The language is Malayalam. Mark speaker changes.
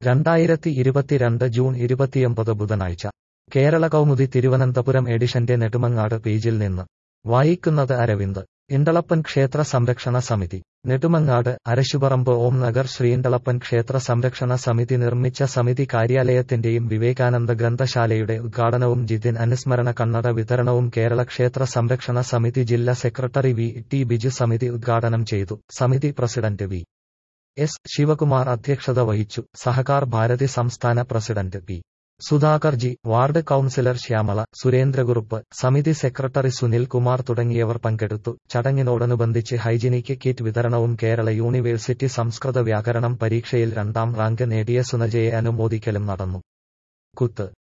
Speaker 1: രണ്ടായിരത്തി ഇരുപത്തിരണ്ട് ജൂൺ ഇരുപത്തിയൊമ്പത് ബുധനാഴ്ച കേരള കൗമുദി തിരുവനന്തപുരം എഡിഷന്റെ നെടുമങ്ങാട് പേജിൽ നിന്ന് വായിക്കുന്നത് അരവിന്ദ് ഇണ്ടളപ്പൻ ക്ഷേത്ര സംരക്ഷണ സമിതി നെടുമങ്ങാട് അരശുപറമ്പ് ഓം നഗർ ശ്രീഇണ്ടളപ്പൻ ക്ഷേത്ര സംരക്ഷണ സമിതി നിർമ്മിച്ച സമിതി കാര്യാലയത്തിന്റെയും വിവേകാനന്ദ ഗ്രന്ഥശാലയുടെ ഉദ്ഘാടനവും ജിതിൻ അനുസ്മരണ കണ്ണട വിതരണവും കേരള ക്ഷേത്ര സംരക്ഷണ സമിതി ജില്ലാ സെക്രട്ടറി വി ടി ബിജു സമിതി ഉദ്ഘാടനം ചെയ്തു സമിതി പ്രസിഡന്റ് വി എസ് ശിവകുമാർ അധ്യക്ഷത വഹിച്ചു സഹകാർ ഭാരതി സംസ്ഥാന president P Sudhakarji ward councillor Shyamala Surendrakurup സമിതി സെക്രട്ടറി സുനിൽ കുമാർ തുടങ്ങിയവർ പങ്കെടുത്തു ചടങ്ങിനോടനുബന്ധിച്ച് ഹൈജിനിക് കിറ്റ് വിതരണവും കേരള യൂണിവേഴ്സിറ്റി സംസ്കൃത വ്യാകരണം പരീക്ഷയിൽ രണ്ടാം റാങ്ക് നേടിയ സുനജയെ അനുമോദിക്കലും നടന്നു കുത്ത്